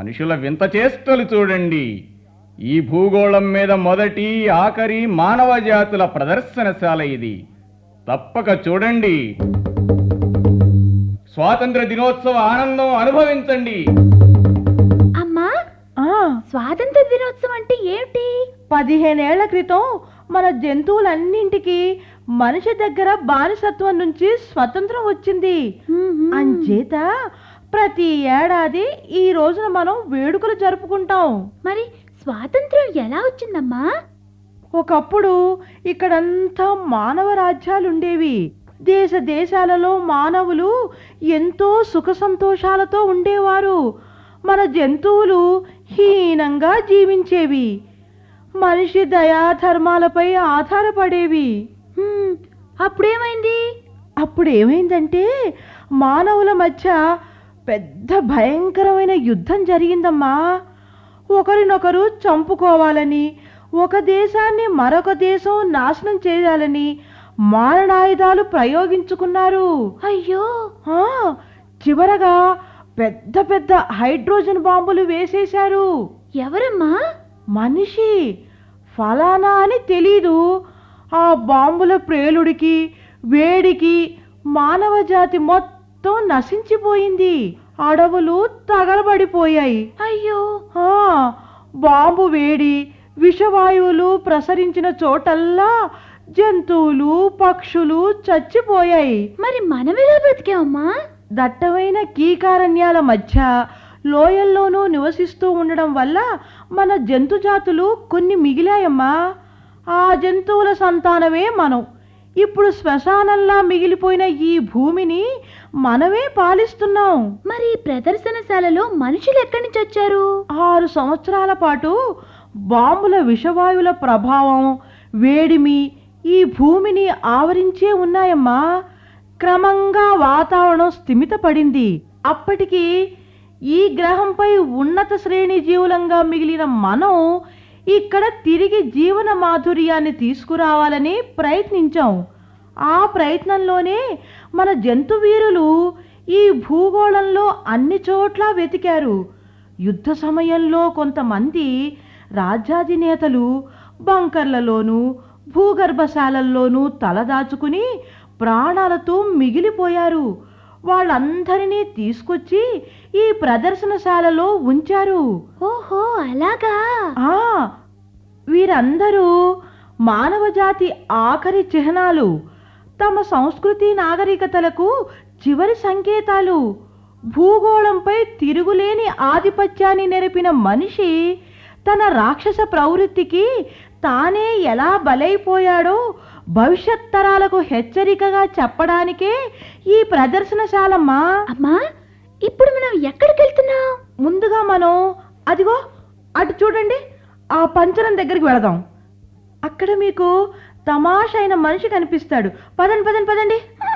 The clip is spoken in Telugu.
మనుషుల వింత చేష్టలు చూడండి ఈ భూగోళం మీద మొదటి ఆఖరి మానవ జాతుల ప్రదర్శనశాల ఇది తప్పక చూడండి స్వాతంత్ర దినోత్సవ ఆనందం అనుభవించండి అమ్మా ఆ స్వాతంత్ర దినోత్సవం అంటే ఏమిటి పదిహేనేళ్ల క్రితం మన జంతువులన్నింటికి మనిషి దగ్గర బానిసత్వం నుంచి స్వతంత్రం వచ్చింది అంచేత ప్రతి ఏడాది ఈ రోజున మనం వేడుకలు జరుపుకుంటాం మరి స్వాతంత్రం ఎలా వచ్చిందమ్మా ఒకప్పుడు ఇక్కడంతా మానవ రాజ్యాలుండేవి దేశ దేశాలలో మానవులు ఎంతో సుఖ సంతోషాలతో ఉండేవారు మన జంతువులు హీనంగా జీవించేవి మనిషి దయా ధర్మాలపై ఆధారపడేవి హ్మ్, అప్పుడేమైంది అప్పుడు ఏమైందంటే మానవుల మధ్య పెద్ద భయంకరమైన యుద్ధం జరిగిందమ్మా ఒకరినొకరు చంపుకోవాలని ఒక దేశాన్ని మరొక దేశం నాశనం చేయాలని మారణాయుధాలు ప్రయోగించుకున్నారు అయ్యో ఆ, చివరగా పెద్ద పెద్ద హైడ్రోజన్ బాంబులు వేసేశారు ఎవరమ్మా మనిషి ఫలానా అని తెలీదు ఆ బాంబుల ప్రేలుడికి వేడికి మానవ జాతి మొత్తం నశించిపోయింది అడవులు తగలబడిపోయాయి అయ్యో ఆ, బాంబు వేడి విషవాయువులు ప్రసరించిన చోటల్లా జంతువులు పక్షులు చచ్చిపోయాయి మరి మనమెలా బ్రతికామమ్మా దట్టమైన కీకారణ్యాల మధ్య లోయల్లోనూ నివసిస్తూ ఉండడం వల్ల మన జంతుజాతులు కొన్ని మిగిలాయమ్మా ఆ జంతువుల సంతానమే మనం ఇప్పుడు శ్మశానంలా మిగిలిపోయిన ఈ భూమిని మనమే పాలిస్తున్నాం మరి ఈ ప్రదర్శనశాలలో మనుషులు ఎక్కడి నుంచి వచ్చారు ఆరు సంవత్సరాల పాటు బాంబుల విషవాయువుల ప్రభావం వేడిమి ఈ భూమిని ఆవరించే ఉన్నాయమ్మా క్రమంగా వాతావరణం స్థిమితపడింది అప్పటికి ఈ గ్రహంపై ఉన్నత శ్రేణి జీవులంగా మిగిలిన మనం ఇక్కడ తిరిగి జీవన మాధుర్యాన్ని తీసుకురావాలని ప్రయత్నించాం ఆ ప్రయత్నంలోనే మన జంతువీరులు ఈ భూగోళంలో అన్ని చోట్ల వెతికారు యుద్ధ సమయంలో కొంతమంది రాజ్యాధినేతలు బంకర్లలోనూ భూగర్భశాలల్లోనూ తలదాచుకుని ప్రాణాలతో మిగిలిపోయారు వాళ్ళందరినీ తీసుకొచ్చి ఈ ప్రదర్శనశాలలో ఉంచారు ఓహో అలాగా ఆ వీరందరూ మానవజాతి ఆఖరి చిహ్నాలు తమ సంస్కృతి నాగరికతలకు చివరి సంకేతాలు భూగోళంపై తిరుగులేని ఆధిపత్యాన్ని నెరపిన మనిషి తన రాక్షస ప్రవృత్తికి తానే ఎలా బలైపోయాడో భవిష్యత్ తరాలకు హెచ్చరికగా చెప్పడానికే ఈ ప్రదర్శనశాలమ్మా అమ్మా ఇప్పుడు మనం ఎక్కడికి వెళ్తున్నాం ముందుగా మనం అదిగో అటు చూడండి ఆ పంచరం దగ్గరికి వెళదాం అక్కడ మీకు తమాషైన మనిషి కనిపిస్తాడు పదండి పదండి పదండి